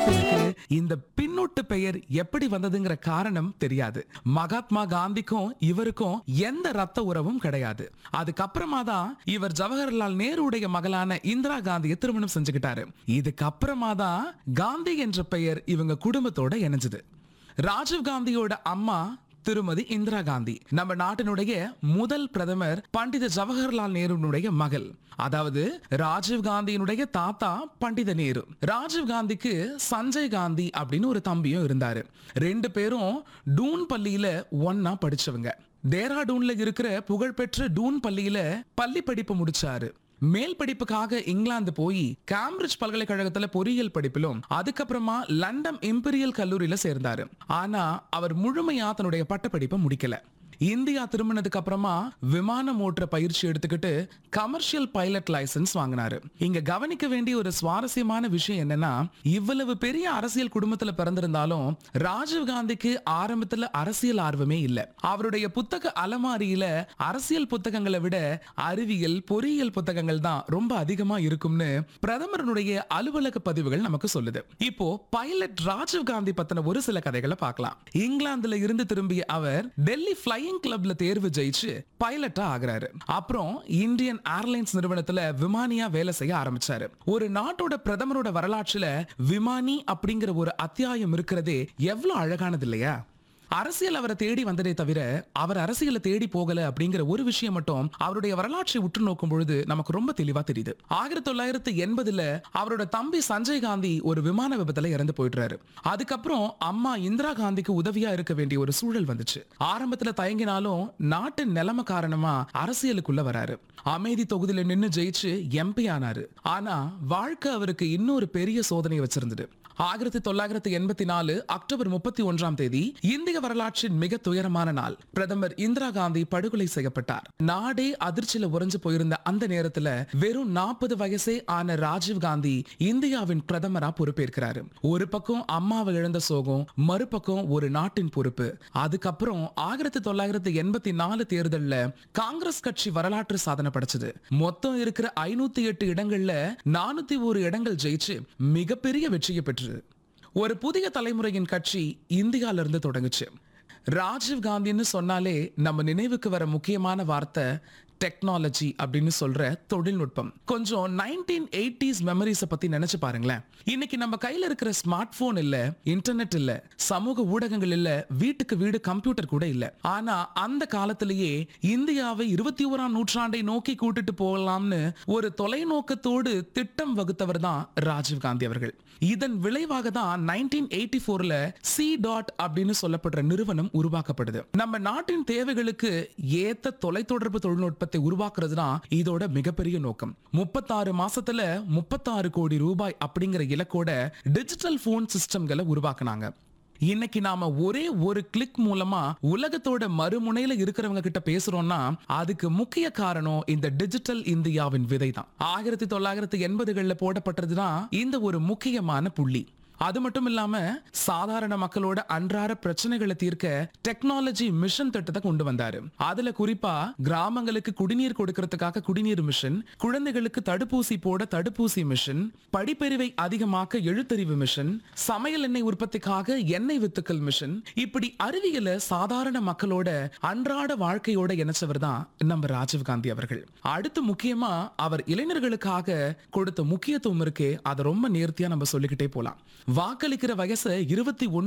இருக்கு. இந்த பின்னூட்டு பெயர் எப்படி வந்ததுங்கிற காரணம் தெரியாது மகாத்மா காந்திக்கும் இவருக்கும் எந்த ரத்த உறவும் கிடையாது அதுக்கப்புறமா தான் இவர் ஜவஹர்லால் நேருடைய மகளான இந்திரா காந்தியை திருமணம் செஞ்சுக்கிட்டாரு இதுக்கப்புறமா தான் காந்தி என்ற பெயர் இவங்க குடும்பத்தோட இணைஞ்சது ராஜீவ் காந்தியோட அம்மா திருமதி இந்திரா காந்தி நம்ம நாட்டினுடைய முதல் பிரதமர் பண்டித ஜவஹர்லால் நேருனுடைய மகள் அதாவது ராஜீவ் காந்தியினுடைய தாத்தா பண்டித நேரு ராஜீவ் காந்திக்கு சஞ்சய் காந்தி அப்படின்னு ஒரு தம்பியும் இருந்தாரு ரெண்டு பேரும் டூன் பள்ளியில ஒன்னா படிச்சவங்க டேராடூன்ல இருக்கிற புகழ்பெற்ற டூன் பள்ளியில பள்ளி படிப்பு முடிச்சாரு மேல் படிப்புக்காக இங்கிலாந்து போய் கேம்பிரிட்ஜ் பல்கலைக்கழகத்துல பொறியியல் படிப்பிலும் அதுக்கப்புறமா லண்டன் இம்பீரியல் கல்லூரியில சேர்ந்தாரு ஆனா அவர் முழுமையா தன்னுடைய பட்டப்படிப்பை முடிக்கல இந்தியா திரும்பினதுக்கு அப்புறமா விமானம் ஓட்டுற பயிற்சி எடுத்துக்கிட்டு கமர்ஷியல் பைலட் லைசன்ஸ் வாங்கினாரு இங்க கவனிக்க வேண்டிய ஒரு சுவாரஸ்யமான விஷயம் என்னன்னா இவ்வளவு பெரிய அரசியல் குடும்பத்துல பிறந்திருந்தாலும் ராஜீவ் காந்திக்கு ஆரம்பத்துல அரசியல் ஆர்வமே இல்ல அவருடைய புத்தக அலமாரியில அரசியல் புத்தகங்களை விட அறிவியல் பொறியியல் புத்தகங்கள் தான் ரொம்ப அதிகமா இருக்கும்னு பிரதமருடைய அலுவலக பதிவுகள் நமக்கு சொல்லுது இப்போ பைலட் ராஜீவ் காந்தி பத்தின ஒரு சில கதைகளை பார்க்கலாம் இங்கிலாந்துல இருந்து திரும்பிய அவர் டெல்லி ஃபிளையிங் கிளப்ல தேர்வு ஜெயிச்சு பைலட்டா ஆகுறாரு அப்புறம் இந்தியன் ஏர்லைன்ஸ் நிறுவனத்துல விமானியா வேலை செய்ய ஆரம்பிச்சாரு ஒரு நாட்டோட பிரதமரோட வரலாற்றுல விமானி அப்படிங்கிற ஒரு அத்தியாயம் இருக்கிறதே எவ்வளவு அழகானது இல்லையா அரசியல் அவரை தேடி வந்ததே தவிர அவர் அரசியலை தேடி போகல அப்படிங்கிற ஒரு விஷயம் மட்டும் அவருடைய வரலாற்றை உற்று நோக்கும் பொழுது நமக்கு ரொம்ப தெளிவா தெரியுது ஆயிரத்தி தொள்ளாயிரத்தி எண்பதுல அவரோட தம்பி சஞ்சய் காந்தி ஒரு விமான விபத்துல இறந்து போயிடுறாரு அதுக்கப்புறம் அம்மா இந்திரா காந்திக்கு உதவியா இருக்க வேண்டிய ஒரு சூழல் வந்துச்சு ஆரம்பத்துல தயங்கினாலும் நாட்டின் நிலைமை காரணமா அரசியலுக்குள்ள வராரு அமைதி தொகுதியில நின்னு ஜெயிச்சு எம்பி ஆனாரு ஆனா வாழ்க்கை அவருக்கு இன்னொரு பெரிய சோதனை வச்சிருந்தது ஆயிரத்தி தொள்ளாயிரத்தி எண்பத்தி நாலு அக்டோபர் முப்பத்தி ஒன்றாம் தேதி இந்திய வரலாற்றின் மிக துயரமான நாள் பிரதமர் இந்திரா காந்தி படுகொலை செய்யப்பட்டார் நாடே அதிர்ச்சியில உறைஞ்சு போயிருந்த அந்த நேரத்துல வெறும் நாற்பது வயசே ஆன ராஜீவ் காந்தி இந்தியாவின் பிரதமரா பொறுப்பேற்கிறாரு ஒரு பக்கம் அம்மாவை இழந்த சோகம் மறுபக்கம் ஒரு நாட்டின் பொறுப்பு அதுக்கப்புறம் ஆயிரத்தி தொள்ளாயிரத்தி எண்பத்தி நாலு தேர்தல்ல காங்கிரஸ் கட்சி வரலாற்று சாதனை படைச்சது மொத்தம் இருக்கிற ஐநூத்தி எட்டு இடங்கள்ல நானூத்தி ஒரு இடங்கள் ஜெயிச்சு மிகப்பெரிய வெற்றியை பெற்றது ஒரு புதிய தலைமுறையின் கட்சி இந்தியால இருந்து தொடங்குச்சு ராஜீவ் காந்தின்னு சொன்னாலே நம்ம நினைவுக்கு வர முக்கியமான வார்த்தை டெக்னாலஜி அப்படின்னு சொல்ற தொழில்நுட்பம் கொஞ்சம் நைன்டீன் எயிட்டிஸ் மெமரிஸை பத்தி நினைச்சு பாருங்களேன் இன்னைக்கு நம்ம கையில இருக்கிற ஸ்மார்ட் போன் இல்ல இன்டர்நெட் இல்ல சமூக ஊடகங்கள் இல்ல வீட்டுக்கு வீடு கம்ப்யூட்டர் கூட இல்ல ஆனா அந்த காலத்திலேயே இந்தியாவை இருபத்தி ஓராம் நூற்றாண்டை நோக்கி கூட்டிட்டு போகலாம்னு ஒரு தொலைநோக்கத்தோடு திட்டம் வகுத்தவர் தான் ராஜீவ் காந்தி அவர்கள் இதன் விளைவாக தான் நைன்டீன் எயிட்டி ஃபோர்ல சி டாட் அப்படின்னு சொல்லப்படுற நிறுவனம் உருவாக்கப்படுது நம்ம நாட்டின் தேவைகளுக்கு ஏத்த தொலைத்தொடர்பு தொழில்நுட்பத்தை உருவாக்குறது தான் இதோட மிகப்பெரிய நோக்கம் முப்பத்தாறு மாசத்துல முப்பத்தாறு கோடி ரூபாய் அப்படிங்கிற இலக்கோட டிஜிட்டல் போன் சிஸ்டம்களை உருவாக்குனாங்க இன்னைக்கு நாம ஒரே ஒரு கிளிக் மூலமா உலகத்தோட மறுமுனையில இருக்கிறவங்க கிட்ட பேசுறோம்னா அதுக்கு முக்கிய காரணம் இந்த டிஜிட்டல் இந்தியாவின் விதை தான் ஆயிரத்தி தொள்ளாயிரத்தி எண்பதுகள்ல போடப்பட்டதுதான் இந்த ஒரு முக்கியமான புள்ளி அது மட்டும் இல்லாம சாதாரண மக்களோட அன்றாட பிரச்சனைகளை தீர்க்க டெக்னாலஜி மிஷன் திட்டத்தை கொண்டு வந்தாரு அதுல குறிப்பா கிராமங்களுக்கு குடிநீர் கொடுக்கறதுக்காக குடிநீர் மிஷன் குழந்தைகளுக்கு தடுப்பூசி போட தடுப்பூசி மிஷன் படிப்பறிவை அதிகமாக்க எழுத்தறிவு மிஷன் சமையல் எண்ணெய் உற்பத்திக்காக எண்ணெய் வித்துக்கள் மிஷன் இப்படி அறிவியல சாதாரண மக்களோட அன்றாட வாழ்க்கையோட இணைச்சவர் தான் நம்ம ராஜீவ் காந்தி அவர்கள் அடுத்து முக்கியமா அவர் இளைஞர்களுக்காக கொடுத்த முக்கியத்துவம் இருக்கே அதை ரொம்ப நேர்த்தியா நம்ம சொல்லிக்கிட்டே போலாம் வாக்களிக்கிற வயசை இருபத்தி